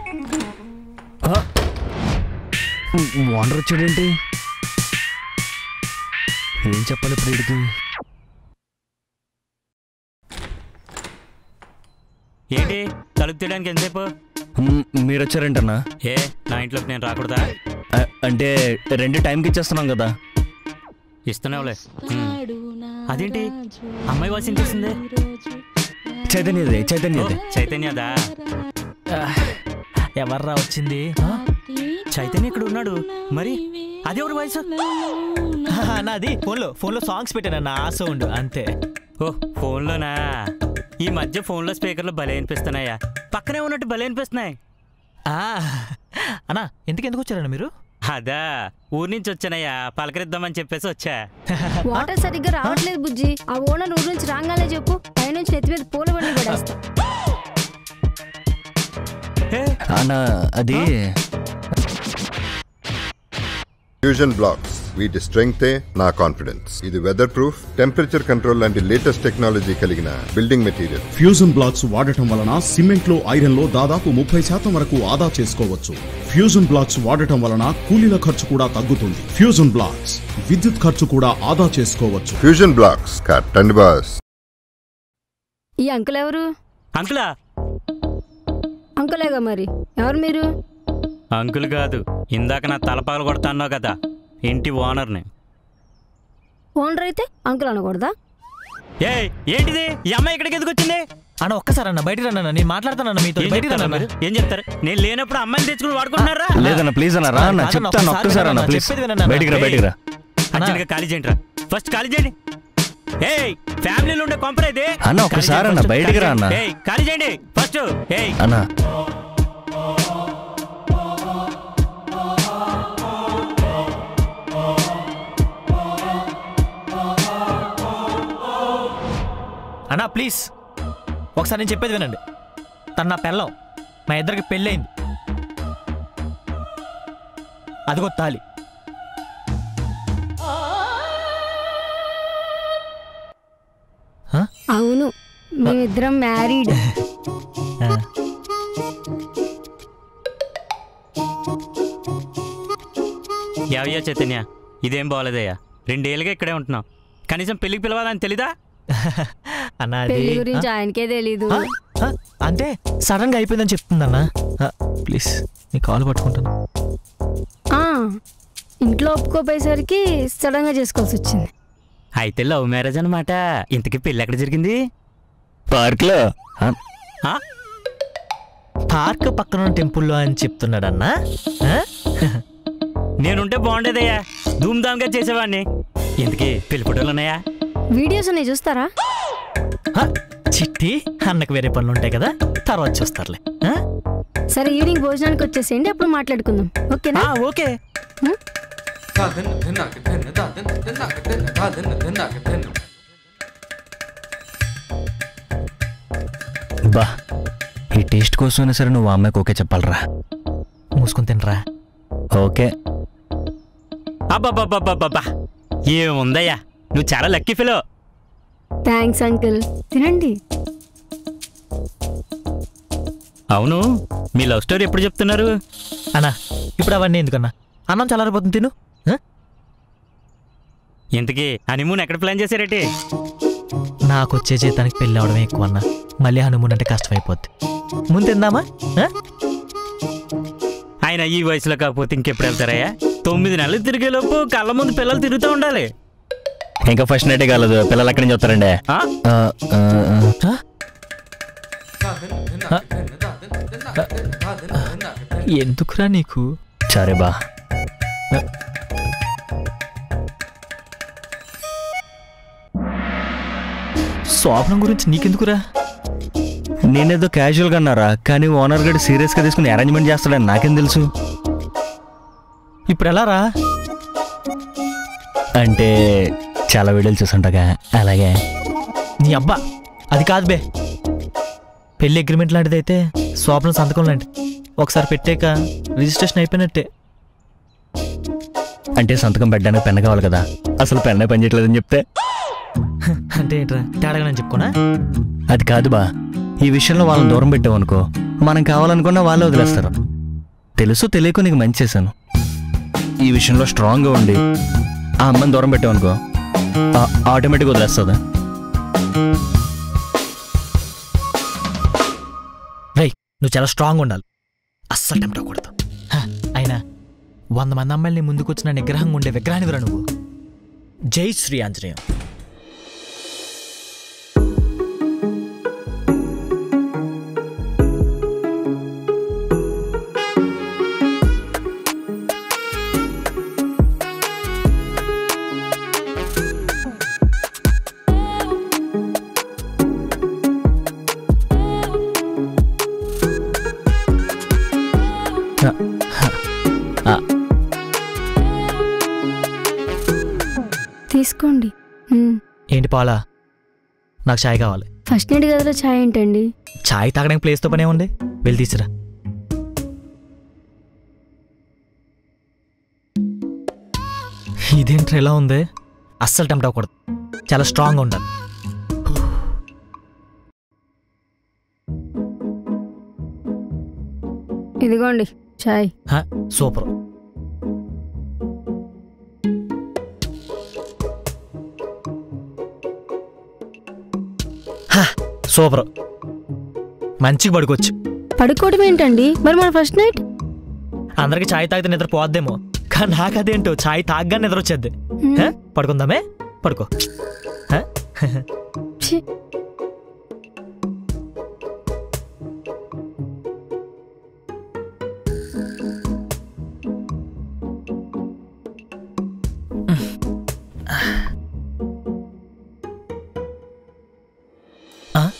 Owner వచ్చాడేంటి ఏం చెప్పాలి ఇప్పుడు వీడికి ఏంటి తలుపు తీయడానికి ఎంతసేపు మ్, మీరు వచ్చారేంటన్నా ఏ నా ఇంట్లోకి నేను రాకూడదా అ- అంటే రెండు టైంకి ఇచ్చేస్తున్నాం కదా ఇస్తున్నావులే ఉమ్. అదేంటి అమ్మాయి వాయిస్ వినిపిస్తుంది చైతన్యదే చైతన్యదే చైతన్యదా ఎవర్రా వచ్చింది చైతన్య ఇక్కడ ఉన్నాడు మరి అది ఎవరి వాయిస్ నాది ఫోన్లో ఫోన్లో సాంగ్స్ పెట్టానన్న ఆ సౌండ్ అంతే ఓ ఫోన్లోనా ఈ మధ్య ఫోన్లో స్పీకర్లు భలే అనిపిస్తున్నాయా పక్కనే ఉన్నట్టు భలే అనిపిస్తున్నాయి ఆ, అన్నా ఎందుకు ఎందుకు వచ్చారన్న మీరు అదా ఊరి నుంచి వచ్చానయ్యా పలకరిద్దామని చెప్పేసి వచ్చా వాటర్ సరిగ్గా రావట్లేదు బుజ్జి ఆ ఓనర్ ఊరు నుంచి రాగానే చెప్పు పైనుంచి నెత్తి మీద పూల బండి పడేస్తా అన్న అది ఫ్యూజన్ బ్లాక్స్ వీటి స్ట్రెంగ్తే నా కాన్ఫిడెన్స్ ఇది వెదర్ ప్రూఫ్ టెంపరేచర్ కంట్రోల్ లాంటి లేటెస్ట్ టెక్నాలజీ కలిగిన బిల్డింగ్ మెటీరియల్ ఫ్యూజన్ బ్లాక్స్ వాడటం వలన సిమెంట్ లో ఐరన్ లో దాదాపు ముప్పై శాతం వరకు ఆదా చేసుకోవచ్చు ఫ్యూజన్ బ్లాక్స్ వాడటం వలన కూలీల ఖర్చు కూడా తగ్గుతుంది ఫ్యూజన్ బ్లాక్స్ విద్యుత్ ఖర్చు కూడా ఆదా చేసుకోవచ్చు ఫ్యూజన్ బ్లాక్స్ కట్టండి బాస్ ఈ అంకుల్ ఎవరు అంకులా అంకులేగా మరి ఎవరు మీరు అంకుల్ కాదు ఇందాక నా తలపాగలు కొడతా అన్నావు కదా ఇంటి ఓనర్ని ఓనర్ అయితే అంకుల్ అనకూడదా ఏ ఏంటిది ఈ అమ్మాయి ఇక్కడికి ఎందుకు వచ్చింది అన్న ఒక్కసారి అన్న బయటికి రన్న నేను మాట్లాడతానన్న మీతో ఏం బయటికి చెప్తారు రన్న మీరు? ఏం చెప్తారు నేను లేనప్పుడు అమ్మాయిని తెచ్చుకుని వాడుకుంటున్నారా లేదన్న ప్లీజ్ అన్న రా అన్న కాదన్న, చెప్తాను ఒక్కసారి ఒక్కసారి అన్న వినన్నా, ప్లీజ్ చెప్పేది వినన్నా. బయటికి రా ఏయ్. బయటికి రా అర్జెంట్గా ఖాళీ చేయండి రా ఫస్ట్ ఖాళీ చేయండి ఏయ్ ఫ్యామిలీలో ఉండే కొంపర ఇది అన్న, ఒక్కసారి అన్న, బయటికి రా అన్న. ఏయ్ ఖాళీ చేయండి ఫస్ట్ ఏయ్ అన్న అన్నా ప్లీజ్ ఒకసారి నేను చెప్పేది వినండి తను నా పెళ్ళం మా ఇద్దరికి పెళ్ళయింది అదిగో తాలి అవును మేమిద్దరం మ్యారీడ్ యావయ్యా చైతన్య ఇదేం బాగోలేదయ్యా రెండేళ్ళుగా ఇక్కడే ఉంటున్నాం కనీసం పెళ్లికి పిలవాలని తెలీదా అన్నా అది పెళ్లి గురించి ఆయనకే తెలీదు ఆ? ఆ? అంటే సడన్ గా అయిపోయిందని చెప్తుందన్నా ప్లీజ్ నీ కాలు పట్టుకుంటాను ఆ, ఇంట్లో ఒప్పుకోపోయేసరికి సడన్ గా చేసుకోవాల్సి వచ్చింది అయితే లవ్ మ్యారేజ్ అనమాట ఇంతకీ పెళ్లి ఎక్కడ జరిగింది పార్క్ లో ఆ? పార్క్ పక్కన ఉన్న టెంపుల్లో అని చెప్తున్నాడన్నా ఆ? నేనుంటే బాగుండేదయ్యా ధూమ్ ధామ్గా చేసేవాడిని ఇంతకీ పెళ్లి ఫోటోలు ఉన్నాయా వీడియోస్ ఉన్నాయి చూస్తారా ఆ, చిట్టి అన్నకు వేరే పనులు ఉంటాయి కదా తర్వాత చూస్తారులే ఆ? సరే ఈవినింగ్ భోజనానికి వచ్చేసేయండి అప్పుడు మాట్లాడుకుందాం ఓకేనా ఆ, ఓకే బా ఈ టేస్ట్ కోసమైనా సరే నువ్వు ఆ అమ్మాయికి ఓకే చెప్పాలరా మూసుకొని తినరా ఓకే అబ్బాబ్బాబ్బాబ్బా ఏముందయ్యా నువ్వు చాలా లక్కీ ఫిలో థ్యాంక్స్ అంకుల్ తినండి అవును మీ లవ్ స్టోరీ ఎప్పుడు చెప్తున్నారు అన్నా ఇప్పుడు అవన్నీ ఎందుకన్నా అన్నం చల్లారిపోతుంది తిను ఆ? ఇంతకీ హనీమూన్ ఎక్కడ ప్లాన్ చేశారేటి నాకు వచ్చే జీతానికి పెళ్ళి అవడమే ఎక్కువ అన్న మళ్ళీ హనుమూన్ అంటే కష్టమైపోద్ది ముందు తిందామా ఆ? ఆయన ఈ వయసులో కాకపోతే ఇంకెప్పుడు వెళ్తారయ్యా తొమ్మిది నెలలు తిరిగేలోపు కళ్ళ ముందు పిల్లలు తిరుగుతూ ఉండాలి ఇంకా ఫస్ట్ నైటే కాలేదు పిల్లలు ఎక్కడి నుంచి వస్తారండి ఆ? ఆ, ఆ, ఆ. ఆ? ఎందుకురా నీకు సరే బా స్వాప్నం గురించి నీకెందుకురా నేనేదో క్యాజువల్గా అన్నారా కానీ ఓనర్ గడి సీరియస్గా తీసుకుని అరేంజ్మెంట్ చేస్తాడని నాకేం తెలుసు ఇప్పుడు ఎలా రా అంటే చాలా వీడియోలు చూసుంటగా అలాగే నీ అబ్బా అది కాదు బే పెళ్లి అగ్రిమెంట్ లాంటిది అయితే స్వాప్నం సంతకం లాంటి ఒకసారి పెట్టాక రిజిస్ట్రేషన్ అయిపోయినట్టే అంటే సంతకం పెట్టడానికి పెన్ కావాలి కదా అసలు పెన్నే పని చేయట్లేదని చెప్తే అంటే ఏంట్రా తేడాగా నేను చెప్పుకోనా అది కాదు బా ఈ విషయంలో వాళ్ళని దూరం పెట్టామనుకో మనం కావాలనుకున్నా వాళ్ళే వదిలేస్తారు తెలుసు తెలియక నీకు మంచి చేశాను ఈ విషయంలో స్ట్రాంగ్గా ఉండి ఆ అమ్మని దూరం పెట్టామనుకో ఆటోమేటిక్గా వదిలేస్తుంది రేయ్ నువ్వు చాలా స్ట్రాంగ్ ఉండాలి అస్సలు టెంప్ట్ అవ్వకూడదు హ, అయినా వంద మంది అమ్మాయిల్ని ముందుకు వచ్చిన నిగ్రహంగా ఉండే విగ్రహానివిరా నువ్వు జై శ్రీ ఆంజనేయం తీసుకోండి మ్మ్. ఏంటి పాలా నాకు ఛాయ్ కావాలి ఫస్ట్ నైట్ గదిలో ఛాయ్ ఏంటండి ఛాయ్ తాగడానికి ప్లేస్తో పనే ఉంది వెళ్ళి తీసురా ఇదేంట్రా ఎలా ఉంది అస్సలు టెంప్ట్ అవ్వకూడదు చాలా స్ట్రాంగ్గా ఉండాలి ఇదిగోండి ఛాయ్ హ, సూపర్ హ, సూపర్ మంచిగా పడుకోవచ్చు పడుకోవడం ఏంటండి మరి మన ఫస్ట్ నైట్ అందరికి ఛాయ్ తాగితే నిద్ర పోద్దేమో కానీ నాకు అదేంటో ఛాయ్ తాగ్గా నిద్ర వచ్చేద్ది హ, పడుకుందామే పడుకో హ? ఛీ. ఆ?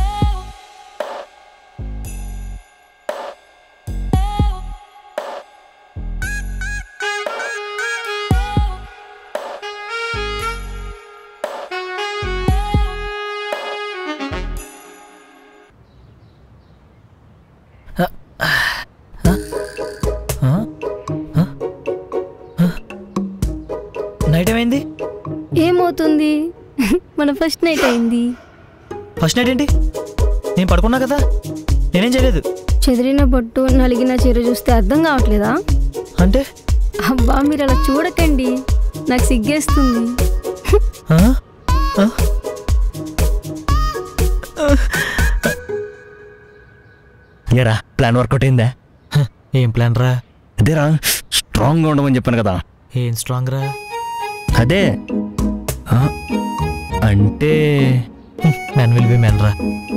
నైట్ ఏమైంది ఏమవుతుంది మన ఫస్ట్ నైట్ అయింది ఫస్ట్ నైట్ ఏంటి నేను పడుకున్నా కదా నేనేం చేయలేదు చెదిరిన బొట్టు నలిగిన చీర చూస్తే అర్థం కావట్లేదా అంటే అబ్బా మీరు అలా చూడకండి నాకు సిగ్గేస్తుంది ఆ? ఆ? ఏరా ప్లాన్ వర్కౌట్ అయిందా హ, ఏం ప్లాన్ రా అదేరా స్ట్రాంగ్గా ఉండమని చెప్పాను కదా ఏం స్ట్రాంగ్ రా అదే ఆ, అంటే మ్యాన్ విల్ బి మ్యాన్ రా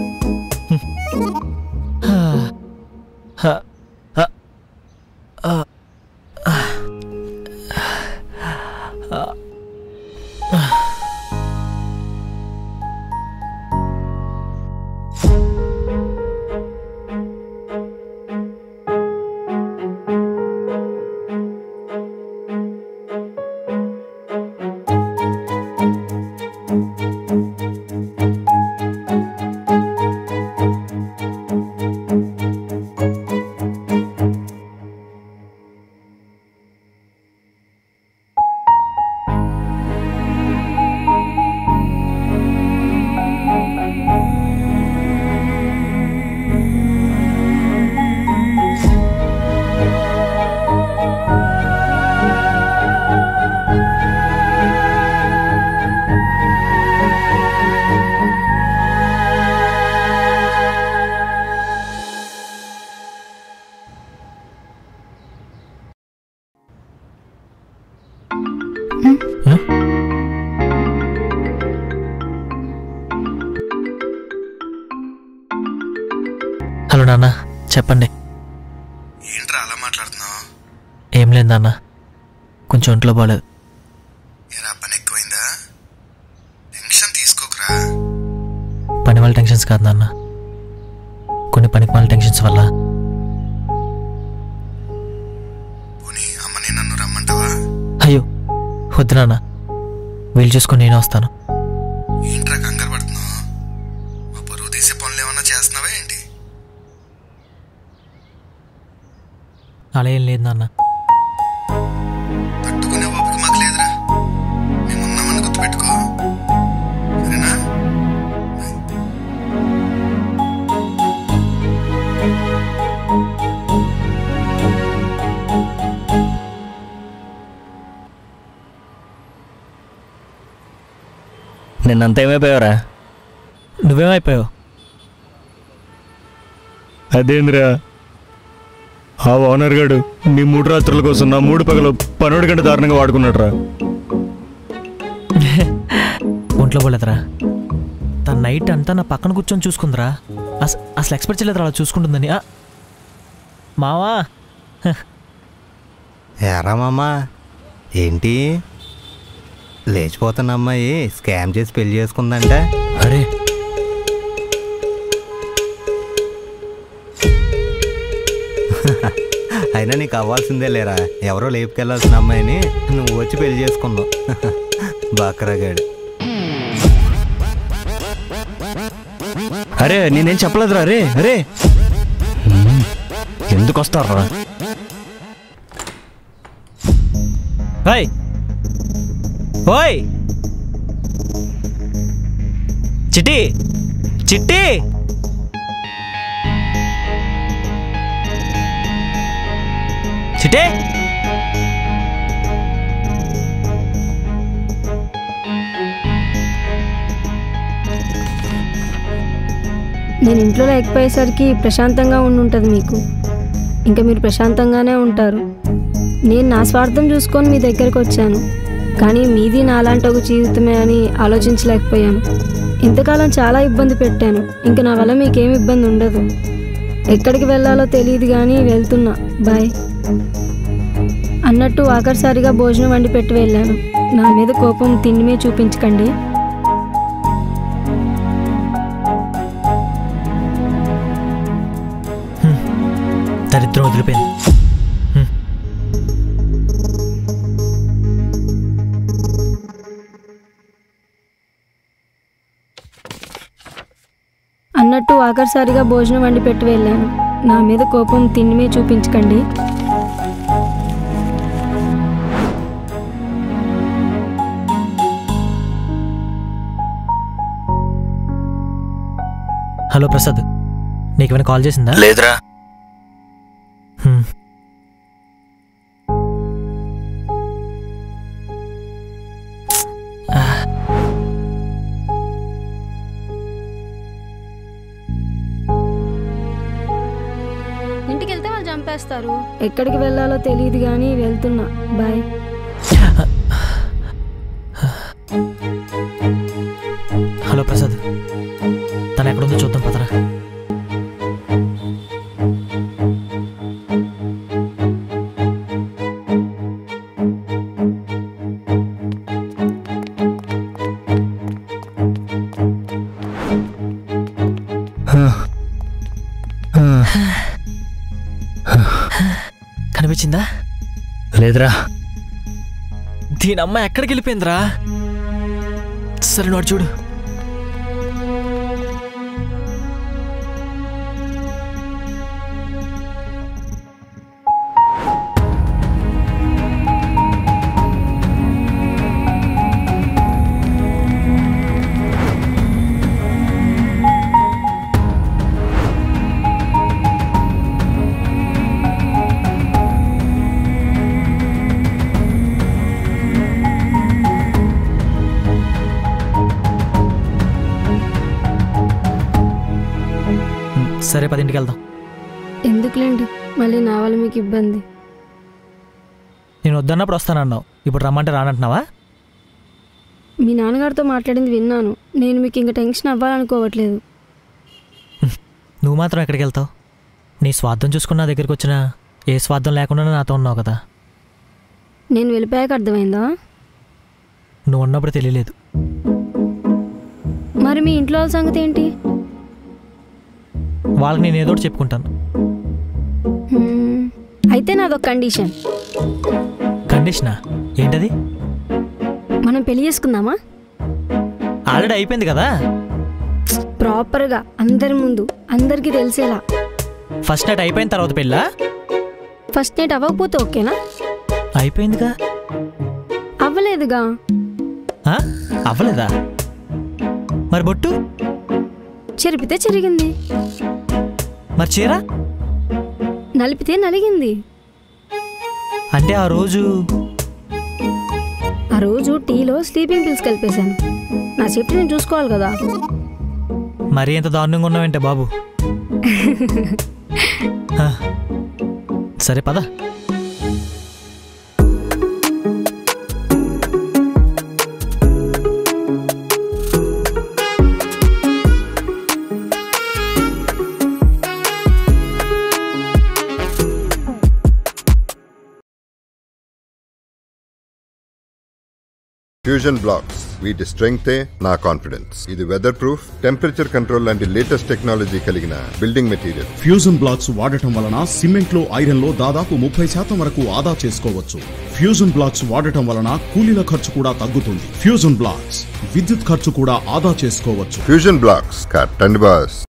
హలో నాన్న చెప్పండి ఏంట్రా అలా మాట్లాడుతున్నావు ఏం లేదు నాన్న కొంచెం ఒంట్లో బాగాలేదు ఏరా పని ఎక్కువైందా టెన్షన్ తీసుకోకరా పని వాళ్ళ టెన్షన్స్ కాదు నాన్న కొన్ని పనికి వాళ్ళ టెన్షన్స్ వల్ల పోనీ అమ్మని నన్ను రమ్మంటావా అయ్యో వద్దు నాన్న వీలు చూసుకొని నేను వస్తాను ఏంట్రా కంగారు పడుతున్నావు మా పరువు తీసే పనులు ఏమన్నా చేస్తున్నావా ఏంటి అలా ఏం లేదు నాన్న తట్టుకునే ఓపిక మాకు లేదురా మేమున్నామని గుర్తుపెట్టుకో సరేనా నిన్నంత ఏమైపోయావరా నువ్వేమైపోయావు అదేంద్రా ఆ ఓనర్ గాడు నీ మూడు రాత్రుల కోసం నా మూడు పగలు పనుడి కంటే దారుణంగా వాడుకున్నాడు రా ఒంట్లో పోలేదురా తన నైట్ అంతా నా పక్కన కూర్చొని చూసుకుందిరా అస అసలు ఎక్స్పెక్ట్ చేయలేదురా అలా చూసుకుంటుందని ఆ, మావా ఏరా మామ ఏంటి లేచిపోతున్న అమ్మాయి స్కామ్ చేసి పెళ్లి చేసుకుందంట అరే అయినా నీకు అవ్వాల్సిందే లేరా ఎవరో లేపుకెళ్లాల్సిన అమ్మాయిని నువ్వు వచ్చి పెళ్లి చేసుకున్నావు బాక్రాగాడు అరే నేనేం చెప్పలేదురా అరే అరే హ్మ్. ఎందుకు వస్తారా ఓయ్ ఓయ్ చిట్టి చిట్టి చిట్టి నేను ఇంట్లో లేకపోయేసరికి ప్రశాంతంగా ఉండి ఉంటుంది మీకు ఇంకా మీరు ప్రశాంతంగానే ఉంటారు నేను నా స్వార్థం చూసుకొని మీ దగ్గరకు వచ్చాను కానీ మీది నాలాంటి ఒక జీవితమే అని ఆలోచించలేకపోయాను ఇంతకాలం చాలా ఇబ్బంది పెట్టాను ఇంకా నా వల్ల మీకేం ఇబ్బంది ఉండదు ఎక్కడికి వెళ్ళాలో తెలియదు కానీ వెళ్తున్నా బాయ్ అన్నట్టు ఆఖరిసారిగా భోజనం వండి పెట్టి వెళ్ళాను నా మీద కోపం తిండి మీద చూపించకండి దరిద్రం వదిలిపోయింది హ్మ్. అన్నట్టు ఆఖరిసారిగా భోజనం వండి పెట్టి వెళ్ళాను నా మీద కోపం తిండి మీద చూపించకండి హలో ప్రసాద్ నీకేమైనా కాల్ చేసిందా లేదురా హ్మ్. ఇంటికి వెళ్తే వాళ్ళు చంపేస్తారు ఎక్కడికి వెళ్ళాలో తెలియదు కానీ వెళ్తున్నా బాయ్ హలో ప్రసాద్ తను ఎక్కడుందో చూద్దాం పదరా కనిపించిందా లేదురా దీని అమ్మ ఎక్కడికి వెళ్ళిపోయిందిరా సరే నోడు చూడు సరే పదింటికి వెళ్దాం ఎందుకులేండి మళ్ళీ నా వల్ల మీకు ఇబ్బంది నేను వద్దన్నప్పుడు వస్తానన్నావు ఇప్పుడు రమ్మంటే రానంటున్నావా మీ నాన్నగారితో మాట్లాడింది విన్నాను నేను మీకు ఇంకా టెన్షన్ అవ్వాలనుకోవట్లేదు నువ్వు మాత్రం ఎక్కడికి వెళ్తావు నీ స్వార్థం చూసుకున్న నా దగ్గరికి వచ్చినా ఏ స్వార్థం లేకుండా నాతో ఉన్నావు కదా నేను వెళ్ళిపోయాక అర్థమైందా నువ్వు ఉన్నప్పుడు తెలియలేదు మరి మీ ఇంట్లో వాళ్ళ సంగతి ఏంటి వాళ్ళకి నేను ఏదో ఒకటి చెప్పుకుంటాను హ్మ్, అయితే నాదొక కండిషన్ కండిషనా ఏంటది మనం పెళ్లి చేసుకుందామా ఆల్రెడీ అయిపోయింది కదా ప్రాపర్గా అందరి ముందు అందరికీ తెలిసేలా ఫస్ట్ నైట్ అయిపోయిన తర్వాత పెళ్ళా ఫస్ట్ నైట్ అవ్వకపోతే ఓకేనా అయిపోయిందిగా అవ్వలేదుగా ఆ? అవ్వలేదా మరి బొట్టు చెరిపితే చెరిగింది మరి చీర నలిపితే నలిగింది అంటే ఆ రోజు ఆ రోజు టీలో స్లీపింగ్ పిల్స్ కలిపేశాను నా సేఫ్టీ నేను చూసుకోవాలి కదా మరీ ఎంత దారుణంగా ఉన్నావంటే బాబు హ. సరే పద ఫ్యూజన్ బ్లాక్స్ వీటి స్ట్రెంగ్తే నా కాన్ఫిడెన్స్ ఇది వెదర్ ప్రూఫ్ టెంపరేచర్ కంట్రోల్ లాంటి లేటెస్ట్ టెక్నాలజీ కలిగిన బిల్డింగ్ మెటీరియల్ ఫ్యూజన్ బ్లాక్స్ వాడటం వలన సిమెంట్ లో ఐరన్ లో దాదాపు ముప్పై శాతం వరకు ఆదా చేసుకోవచ్చు ఫ్యూజన్ బ్లాక్స్ వాడటం వలన కూలీల ఖర్చు కూడా తగ్గుతుంది ఫ్యూజన్ బ్లాక్స్ విద్యుత్ ఖర్చు కూడా ఆదా చేసుకోవచ్చు ఫ్యూజన్ బ్లాక్స్ కట్టండి బాస్